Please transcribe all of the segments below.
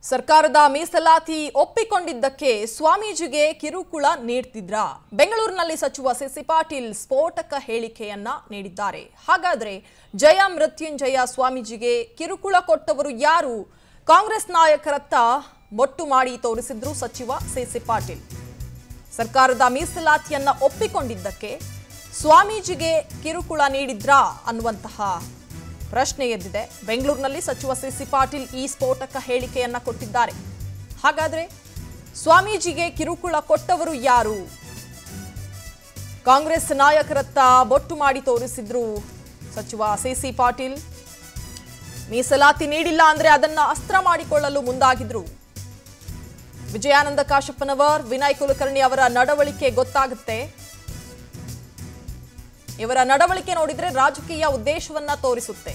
ಸರ್ಕಾರದ ಮೀಸಲಾತಿ ಒಪ್ಪಿಕೊಂಡಿದ್ದಕ್ಕೆ ಸ್ವಾಮೀಜಿಗೆ ಕಿರುಕುಳ ನೀಡ್ತಿದ್ರ ಬೆಂಗಳೂರಿನಲ್ಲಿ ಸಚಿವ ಸಿಸಿ ಪಾಟೀಲ್ ಸ್ಫೋಟಕ ಹೇಳಿಕೆಯನ್ನ ನೀಡಿದ್ದಾರೆ ಹಾಗಾದ್ರೆ ಜಯ ಮೃತ್ಯುಂಜಯ ಸ್ವಾಮೀಜಿಗೆ ಕಿರುಕುಳ ಕೊಟ್ಟವರು ಯಾರು ಕಾಂಗ್ರೆಸ್ ನಾಯಕರತ್ತ ಮೊಟ್ಟು ಮಾಡಿ ತೋರಿಸಿದ್ರು ಸಚಿವ ಸಿಸಿ ಪಾಟೀಲ್ ಸರ್ಕಾರದ ಮೀಸಲಾತಿಯನ್ನ ಒಪ್ಪಿಕೊಂಡಿದ್ದಕ್ಕೆ ಸ್ವಾಮೀಜಿಗೆ ಕಿರುಕುಳ ನೀಡಿದ್ರಾ ಅನ್ನುವಂತಹ ಪ್ರಶ್ನೆ ಎದ್ದಿದೆ ಬೆಂಗಳೂರಿನಲ್ಲಿ ಸಚಿವ ಸಿಸಿ ಪಾಟೀಲ್ ಈ ಸ್ಫೋಟಕ ಹೇಳಿಕೆಯನ್ನ ಕೊಟ್ಟಿದ್ದಾರೆ ಹಾಗಾದ್ರೆ ಸ್ವಾಮೀಜಿಗೆ ಕಿರುಕುಳ ಕೊಟ್ಟವರು ಯಾರು ಕಾಂಗ್ರೆಸ್ ನಾಯಕರತ್ತ ಬೊಟ್ಟು ಮಾಡಿ ತೋರಿಸಿದ್ರು ಸಚಿವ ಸಿಸಿ ಪಾಟೀಲ್ ಮೀಸಲಾತಿ ನೀಡಿಲ್ಲ ಅಂದ್ರೆ ಅದನ್ನ ಅಸ್ತ್ರ ಮಾಡಿಕೊಳ್ಳಲು ಮುಂದಾಗಿದ್ರು ವಿಜಯಾನಂದ ಕಾಶಪ್ಪನವರ್ ವಿನಯ್ ಕುಲಕರ್ಣಿ ಅವರ ನಡವಳಿಕೆ ಗೊತ್ತಾಗುತ್ತೆ ಇವರ ನಡವಳಿಕೆ ನೋಡಿದ್ರೆ ರಾಜಕೀಯ ಉದ್ದೇಶವನ್ನ ತೋರಿಸುತ್ತೆ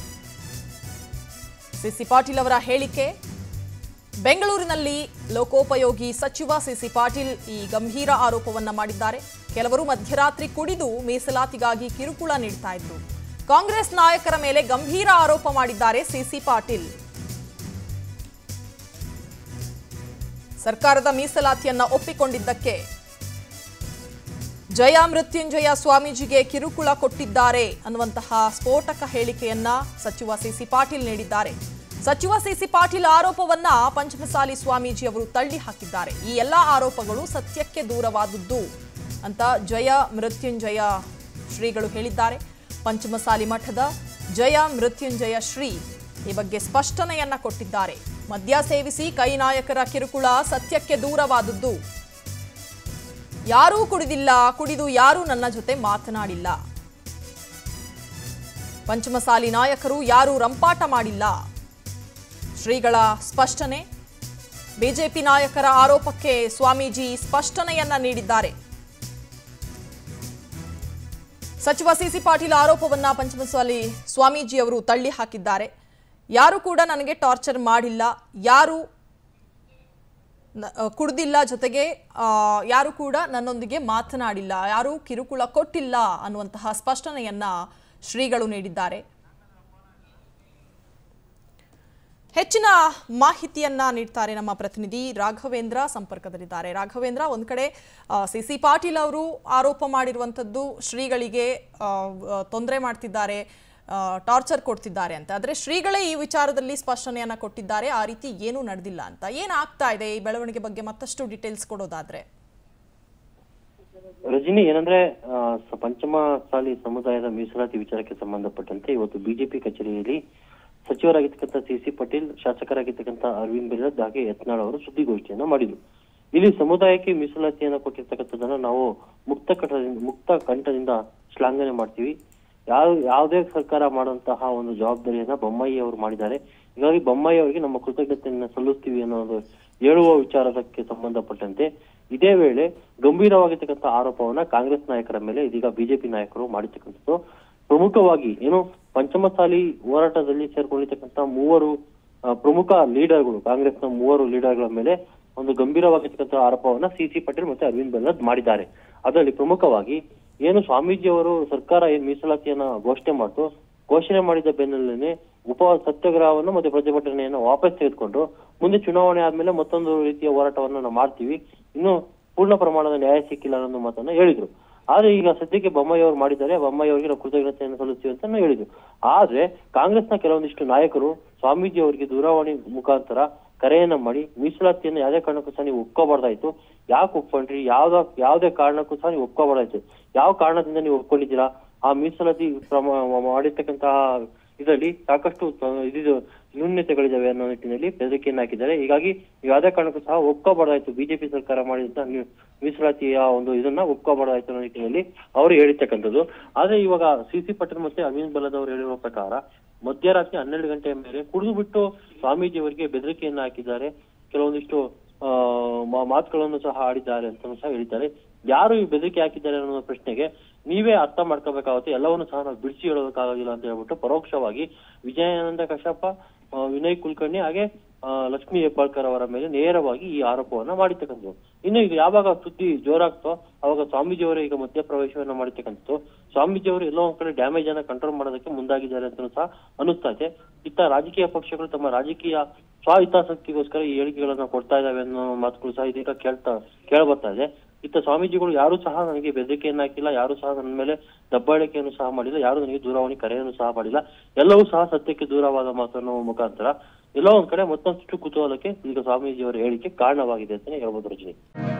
ಸಿಸಿ ಪಾಟೀಲ್ ಅವರ ಹೇಳಿಕೆ ಬೆಂಗಳೂರಿನಲ್ಲಿ ಲೋಕೋಪಯೋಗಿ ಸಚಿವ ಸಿಸಿ ಪಾಟೀಲ್ ಈ ಗಂಭೀರ ಆರೋಪವನ್ನ ಮಾಡಿದ್ದಾರೆ ಕೆಲವರು ಮಧ್ಯರಾತ್ರಿ ಕುಡಿದು ಮೀಸಲಾತಿಗಾಗಿ ಕಿರುಕುಳ ನೀಡ್ತಾ ಇದ್ರು ಕಾಂಗ್ರೆಸ್ ನಾಯಕರ ಮೇಲೆ ಗಂಭೀರ ಆರೋಪ ಮಾಡಿದ್ದಾರೆ ಸಿಸಿ ಪಾಟೀಲ್ ಸರ್ಕಾರದ ಮೀಸಲಾತಿಯನ್ನ ಒಪ್ಪಿಕೊಂಡಿದ್ದಕ್ಕೆ ಜಯ ಮೃತ್ಯುಂಜಯ ಸ್ವಾಮೀಜಿಗೆ ಕಿರುಕುಳ ಕೊಟ್ಟಿದ್ದಾರೆ ಅನ್ನುವಂತಹ ಸ್ಫೋಟಕ ಹೇಳಿಕೆಯನ್ನ ಸಚಿವ ಸಿಸಿ ಪಾಟೀಲ್ ನೀಡಿದ್ದಾರೆ ಸಚಿವ ಸಿಸಿ ಪಾಟೀಲ್ ಆರೋಪವನ್ನ ಪಂಚಮಸಾಲಿ ಸ್ವಾಮೀಜಿ ಅವರು ತಳ್ಳಿ ಹಾಕಿದ್ದಾರೆ ಈ ಎಲ್ಲಾ ಆರೋಪಗಳು ಸತ್ಯಕ್ಕೆ ದೂರವಾದದ್ದು ಅಂತ ಜಯ ಮೃತ್ಯುಂಜಯ ಶ್ರೀಗಳು ಹೇಳಿದ್ದಾರೆ ಪಂಚಮಸಾಲಿ ಮಠದ ಜಯ ಮೃತ್ಯುಂಜಯ ಶ್ರೀ ಈ ಬಗ್ಗೆ ಸ್ಪಷ್ಟನೆಯನ್ನ ಕೊಟ್ಟಿದ್ದಾರೆ ಮದ್ಯ ಸೇವಿಸಿ ಕೈ ನಾಯಕರ ಕಿರುಕುಳ ಸತ್ಯಕ್ಕೆ ದೂರವಾದದ್ದು ಯಾರೂ ಕುಡಿದಿಲ್ಲ ಕುಡಿದು ಯಾರೂ ನನ್ನ ಜೊತೆ ಮಾತನಾಡಿಲ್ಲ ಪಂಚಮಸಾಲಿ ನಾಯಕರು ಯಾರೂ ರಂಪಾಟ ಮಾಡಿಲ್ಲ ಶ್ರೀಗಳ ಸ್ಪಷ್ಟನೆ ಬಿಜೆಪಿ ನಾಯಕರ ಆರೋಪಕ್ಕೆ ಸ್ವಾಮೀಜಿ ಸ್ಪಷ್ಟನೆಯನ್ನ ನೀಡಿದ್ದಾರೆ ಸಚಿವ ಸಿಸಿ ಪಾಟೀಲ್ ಆರೋಪವನ್ನ ಪಂಚಮಸಾಲಿ ಸ್ವಾಮೀಜಿ ಅವರು ತಳ್ಳಿ ಹಾಕಿದ್ದಾರೆ ಯಾರು ಕೂಡ ನನಗೆ ಟಾರ್ಚರ್ ಮಾಡಿಲ್ಲ ಯಾರು ನ- ಆ, ಕುಡ್ದಿಲ್ಲ ಜೊತೆಗೆ ಆ, ಯಾರು ಕೂಡ ನನ್ನೊಂದಿಗೆ ಮಾತನಾಡಿಲ್ಲ ಯಾರು ಕಿರುಕುಳ ಕೊಟ್ಟಿಲ್ಲ ಅನ್ನುವಂತಹ ಸ್ಪಷ್ಟನೆಯನ್ನ ಶ್ರೀಗಳು ನೀಡಿದ್ದಾರೆ ಹೆಚ್ಚಿನ ಮಾಹಿತಿಯನ್ನ ನೀಡ್ತಾರೆ ನಮ್ಮ ಪ್ರತಿನಿಧಿ ರಾಘವೇಂದ್ರ ಸಂಪರ್ಕದಲ್ಲಿದ್ದಾರೆ ರಾಘವೇಂದ್ರ ಒಂದ್ ಕಡೆ ಸಿ ಸಿ ಪಾಟೀಲ್ ಅವರು ಆರೋಪ ಮಾಡಿರುವಂಥದ್ದು ಶ್ರೀಗಳಿಗೆ ತೊಂದರೆ ಮಾಡ್ತಿದ್ದಾರೆ ಟಾರ್ಚರ್ ಕೊಡ್ತಿದ್ದಾರೆ ಅಂತ ಆದ್ರೆ ಶ್ರೀಗಳೇ ಈ ವಿಚಾರದಲ್ಲಿ ಸ್ಪಷ್ಟನೆಯನ್ನ ಕೊಟ್ಟಿದ್ದಾರೆ ಆ ರೀತಿ ಏನೂ ನಡೆದಿಲ್ಲ ಅಂತ ಏನಾಗ್ತಾ ಇದೆ ಈ ಬೆಳವಣಿಗೆ ಬಗ್ಗೆ ಮತ್ತಷ್ಟು ಡೀಟೇಲ್ಸ್ ಕೊಡೋದಾದ್ರೆ ರಜನಿ ಏನಂದ್ರೆ ಆ, ಸ- ಪಂಚಮ ಸಾಲಿ ಸಮುದಾಯದ ಮೀಸಲಾತಿ ವಿಚಾರಕ್ಕೆ ಸಂಬಂಧಪಟ್ಟಂತೆ ಇವತ್ತು ಬಿಜೆಪಿ ಕಚೇರಿಯಲ್ಲಿ ಸಚಿವರಾಗಿರ್ತಕ್ಕಂಥ ಸಿ ಸಿ ಪಟೇಲ್ ಶಾಸಕರಾಗಿರ್ತಕ್ಕಂಥ ಅರವಿಂದ್ ಬೆಲ್ಲದ್ ಹಾಗೆ ಯತ್ನಾಳ್ ಅವರು ಸುದ್ದಿಗೋಷ್ಠಿಯನ್ನ ಮಾಡಿದ್ರು ಇಲ್ಲಿ ಸಮುದಾಯಕ್ಕೆ ಮೀಸಲಾತಿಯನ್ನ ಕೊಟ್ಟಿರ್ತಕ್ಕಂಥದ್ದನ್ನ ನಾವು ಮುಕ್ತ ಕಂಠದಿಂದ ಮುಕ್ತ ಕಂಠದಿಂದ ಶ್ಲಾಘನೆ ಮಾಡ್ತೀವಿ ಯಾವ ಯಾವುದೇ ಸರ್ಕಾರ ಮಾಡುವಂತಹ ಒಂದು ಜವಾಬ್ದಾರಿಯನ್ನ ಬೊಮ್ಮಾಯಿ ಅವರು ಮಾಡಿದ್ದಾರೆ ಹೀಗಾಗಿ ಬೊಮ್ಮಾಯಿ ಅವರಿಗೆ ನಮ್ಮ ಕೃತಜ್ಞತೆಯನ್ನ ಸಲ್ಲಿಸ್ತೀವಿ ಅನ್ನೋ ಒಂದು ಹೇಳುವ ವಿಚಾರಕ್ಕೆ ಸಂಬಂಧಪಟ್ಟಂತೆ ಇದೇ ವೇಳೆ ಗಂಭೀರವಾಗಿರ್ತಕ್ಕಂಥ ಆರೋಪವನ್ನ ಕಾಂಗ್ರೆಸ್ ನಾಯಕರ ಮೇಲೆ ಇದೀಗ ಬಿಜೆಪಿ ನಾಯಕರು ಮಾಡಿರ್ತಕ್ಕಂಥದ್ದು ಪ್ರಮುಖವಾಗಿ ಏನು ಪಂಚಮಸಾಲಿ ಹೋರಾಟದಲ್ಲಿ ಸೇರ್ಕೊಂಡಿರ್ತಕ್ಕಂಥ ಮೂವರು ಆ, ಪ್ರಮುಖ ಲೀಡರ್ಗಳು ಕಾಂಗ್ರೆಸ್ನ ಮೂವರು ಲೀಡರ್ಗಳ ಮೇಲೆ ಒಂದು ಗಂಭೀರವಾಗಿರ್ತಕ್ಕಂಥ ಆರೋಪವನ್ನ ಸಿ ಸಿ ಪಟೇಲ್ ಮತ್ತೆ ಅರವಿಂದ್ ಬೆಲ್ಲದ್ ಮಾಡಿದ್ದಾರೆ ಅದರಲ್ಲಿ ಪ್ರಮುಖವಾಗಿ ಏನು ಸ್ವಾಮೀಜಿ ಅವರು ಸರ್ಕಾರ ಏನ್ ಮೀಸಲಾತಿಯನ್ನ ಘೋಷಣೆ ಮಾಡ್ತು ಘೋಷಣೆ ಮಾಡಿದ ಬೆನ್ನಲ್ಲೇನೆ ಉಪವಾಸ ಸತ್ಯಾಗ್ರಹವನ್ನು ಮತ್ತೆ ಪ್ರತಿಭಟನೆಯನ್ನ ವಾಪಸ್ ತೆಗೆದುಕೊಂಡು ಮುಂದೆ ಚುನಾವಣೆ ಆದ್ಮೇಲೆ ಮತ್ತೊಂದು ರೀತಿಯ ಹೋರಾಟವನ್ನು ನಾವು ಮಾಡ್ತೀವಿ ಇನ್ನು ಪೂರ್ಣ ಪ್ರಮಾಣದ ನ್ಯಾಯ ಸಿಕ್ಕಿಲ್ಲ ಅನ್ನೋ ಮಾತನ್ನ ಹೇಳಿದ್ರು ಆದ್ರೆ ಈಗ ಸದ್ಯಕ್ಕೆ ಬೊಮ್ಮಾಯಿ ಅವರು ಮಾಡಿದ್ದಾರೆ ಬೊಮ್ಮಾಯಿ ಅವರಿಗೆ ನಾವು ಕೃತಜ್ಞತೆಯನ್ನು ಸಲ್ಲಿಸ್ತೀವಿ ಅಂತ ಹೇಳಿದ್ರು ಆದ್ರೆ ಕಾಂಗ್ರೆಸ್ನ ಕೆಲವೊಂದಿಷ್ಟು ನಾಯಕರು ಸ್ವಾಮೀಜಿ ಅವರಿಗೆ ದೂರವಾಣಿ ಮುಖಾಂತರ ಕರೆಯನ್ನ ಮಾಡಿ ಮೀಸಲಾತಿಯನ್ನು ಯಾವುದೇ ಕಾರಣಕ್ಕೂ ಸಹ ನೀವು ಒಪ್ಕೋಬಾರ್ದಾಯ್ತು ಯಾಕೆ ಒಪ್ಕೊಂಡ್ರಿ ಯಾವ್ದ ಯಾವ್ದೇ ಕಾರಣಕ್ಕೂ ಸಹ ನೀವು ಒಪ್ಕೋಬಾರ್ದಾಯ್ತು ಯಾವ ಕಾರಣದಿಂದ ನೀವು ಒಪ್ಕೊಂಡಿದ್ದೀರಾ ಆ ಮೀಸಲಾತಿ ಪ್ರಮ ಮಾಡಿರ್ತಕ್ಕಂತಹ ಇದರಲ್ಲಿ ಸಾಕಷ್ಟು ತ- ಇದಿದು ನ್ಯೂನ್ಯತೆಗಳಿದಾವೆ ಅನ್ನೋ ನಿಟ್ಟಿನಲ್ಲಿ ಬೆದರಿಕೆಯನ್ನು ಹಾಕಿದ್ದಾರೆ ಹೀಗಾಗಿ ನೀವು ಯಾವುದೇ ಕಾರಣಕ್ಕೂ ಸಹ ಒಪ್ಕೋಬಾರ್ದಾಯ್ತು ಬಿಜೆಪಿ ಸರ್ಕಾರ ಮಾಡಿದಂತ ನೀವು ಮೀಸಲಾತಿಯ ಒಂದು ಇದನ್ನ ಒಪ್ಕೋಬಾರ್ದಾಯ್ತು ಅನ್ನೋ ನಿಟ್ಟಿನಲ್ಲಿ ಅವರು ಹೇಳಿರ್ತಕ್ಕಂಥದ್ದು ಆದ್ರೆ ಇವಾಗ ಸಿ ಸಿ ಪಟೇಲ್ ಮತ್ತೆ ಅರವಿಂದ್ ಬಲದ್ ಅವರು ಹೇಳಿರುವ ಪ್ರಕಾರ ಮಧ್ಯರಾತ್ರಿ ಹನ್ನೆರಡು ಗಂಟೆಯ ಮೇಲೆ ಕುಡಿದು ಬಿಟ್ಟು ಸ್ವಾಮೀಜಿ ಅವರಿಗೆ ಬೆದರಿಕೆಯನ್ನ ಹಾಕಿದ್ದಾರೆ ಕೆಲವೊಂದಿಷ್ಟು ಆ, ಮಾ- ಮಾತುಗಳನ್ನು ಸಹ ಆಡಿದ್ದಾರೆ ಅಂತ ಸಹ ಹೇಳಿದ್ದಾರೆ ಯಾರು ಈ ಬೆದರಿಕೆ ಹಾಕಿದ್ದಾರೆ ಅನ್ನೋ ಪ್ರಶ್ನೆಗೆ ನೀವೇ ಅರ್ಥ ಮಾಡ್ಕೋಬೇಕಾಗುತ್ತೆ ಎಲ್ಲವನ್ನು ಸಹ ನಾವು ಬಿಡಿಸಿ ಹೇಳೋದಕ್ಕಾಗೋದಿಲ್ಲ ಅಂತ ಹೇಳ್ಬಿಟ್ಟು ಪರೋಕ್ಷವಾಗಿ ವಿಜಯಾನಂದ ಕಶ್ಯಪ ಆ, ವಿನಯ್ ಕುಲಕರ್ಣಿ ಹಾಗೆ ಆ, ಲಕ್ಷ್ಮೀ ಹೆಬ್ಬಾಳ್ಕರ್ ಅವರ ಮೇಲೆ ನೇರವಾಗಿ ಈ ಆರೋಪವನ್ನ ಮಾಡಿರ್ತಕ್ಕಂಥದ್ದು ಇನ್ನು ಈಗ ಯಾವಾಗ ಸುದ್ದಿ ಜೋರಾಗ್ತೋ ಅವಾಗ ಸ್ವಾಮೀಜಿ ಅವರು ಈಗ ಮಧ್ಯಪ್ರವೇಶವನ್ನ ಮಾಡಿರ್ತಕ್ಕಂಥದ್ದು ಸ್ವಾಮೀಜಿ ಅವರು ಎಲ್ಲೋ ಒಂದ್ ಕಡೆ ಡ್ಯಾಮೇಜ್ ಅನ್ನ ಕಂಟ್ರೋಲ್ ಮಾಡೋದಕ್ಕೆ ಮುಂದಾಗಿದ್ದಾರೆ ಅಂತ ಸಹ ಅನಿಸ್ತಾ ಇದೆ ಇತ್ತ ರಾಜಕೀಯ ಪಕ್ಷಗಳು ತಮ್ಮ ರಾಜಕೀಯ ಸ್ವಹಿತಾಸಕ್ತಿಗೋಸ್ಕರ ಈ ಹೇಳಿಕೆಗಳನ್ನ ಕೊಡ್ತಾ ಇದಾವೆ ಅನ್ನೋ ಮಾತುಗಳು ಸಹ ಇದೀಗ ಕೇಳ್ತಾ ಕೇಳಬರ್ತಾ ಇದೆ ಇತ್ತ ಸ್ವಾಮೀಜಿಗಳು ಯಾರು ಸಹ ನನಗೆ ಬೆದರಿಕೆಯನ್ನ ಹಾಕಿಲ್ಲ ಯಾರು ಸಹ ನನ್ನ ಮೇಲೆ ದಬ್ಬಾಳಿಕೆಯನ್ನು ಸಹ ಮಾಡಿಲ್ಲ ಯಾರು ನನಗೆ ದೂರವಾಣಿ ಕರೆಯನ್ನು ಸಹ ಮಾಡಿಲ್ಲ ಎಲ್ಲವೂ ಸಹ ಸತ್ಯಕ್ಕೆ ದೂರವಾದ ಮಾತನ್ನು ಮುಖಾಂತರ ಎಲ್ಲೋ ಒಂದ್ ಕಡೆ ಮತ್ತೊಂದಷ್ಟು ಕುತೂಹಲಕ್ಕೆ ಈಗ ಸ್ವಾಮೀಜಿಯವರ ಹೇಳಿಕೆ ಕಾರಣವಾಗಿದೆ ಅಂತಾನೆ ಹೇಳ್ಬೋದು ರಜನಿ